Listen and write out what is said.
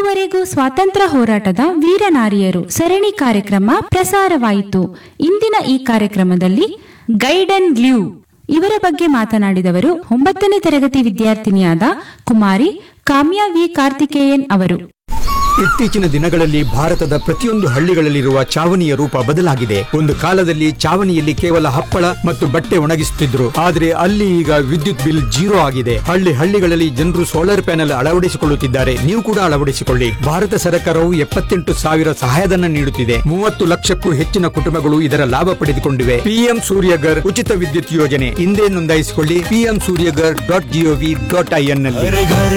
ಇದುವರೆಗೂ ಸ್ವಾತಂತ್ರ್ಯ ಹೋರಾಟದ ವೀರನಾರಿಯರು ಸರಣಿ ಕಾರ್ಯಕ್ರಮ ಪ್ರಸಾರವಾಯಿತು ಇಂದಿನ ಈ ಕಾರ್ಯಕ್ರಮದಲ್ಲಿ ಗೈಡನ್ ಗ್ಲೂ ಇವರ ಬಗ್ಗೆ ಮಾತನಾಡಿದವರು ಒಂಬತ್ತನೇ ತರಗತಿ ವಿದ್ಯಾರ್ಥಿನಿಯಾದ ಕುಮಾರಿ ಕಾಮ್ಯಾ ವಿ ಕಾರ್ತಿಕೇಯನ್ ಅವರು ಇತ್ತೀಚಿನ ದಿನಗಳಲ್ಲಿ ಭಾರತದ ಪ್ರತಿಯೊಂದು ಹಳ್ಳಿಗಳಲ್ಲಿರುವ ಚಾವಣಿಯ ರೂಪ ಬದಲಾಗಿದೆ ಒಂದು ಕಾಲದಲ್ಲಿ ಚಾವಣಿಯಲ್ಲಿ ಕೇವಲ ಹಪ್ಪಳ ಮತ್ತು ಬಟ್ಟೆ ಒಣಗಿಸುತ್ತಿದ್ರು ಆದರೆ ಅಲ್ಲಿ ಈಗ ವಿದ್ಯುತ್ ಬಿಲ್ ಜೀರೋ ಆಗಿದೆ ಹಳ್ಳಿ ಹಳ್ಳಿಗಳಲ್ಲಿ ಜನರು ಸೋಲಾರ್ ಪ್ಯಾನೆಲ್ ಅಳವಡಿಸಿಕೊಳ್ಳುತ್ತಿದ್ದಾರೆ ನೀವು ಕೂಡ ಅಳವಡಿಸಿಕೊಳ್ಳಿ ಭಾರತ ಸರ್ಕಾರವು ಎಪ್ಪತ್ತೆಂಟು ಸಾವಿರ ಸಹಾಯಧನ ನೀಡುತ್ತಿದೆ ಮೂವತ್ತು ಲಕ್ಷಕ್ಕೂ ಹೆಚ್ಚಿನ ಕುಟುಂಬಗಳು ಇದರ ಲಾಭ ಪಡೆದುಕೊಂಡಿವೆ ಪಿಎಂ ಸೂರ್ಯಗರ್ ಉಚಿತ ವಿದ್ಯುತ್ ಯೋಜನೆ ಹಿಂದೆ ನೋಂದಾಯಿಸಿಕೊಳ್ಳಿ PM Suryaghar dot G O V dot I N ನಲ್ಲಿ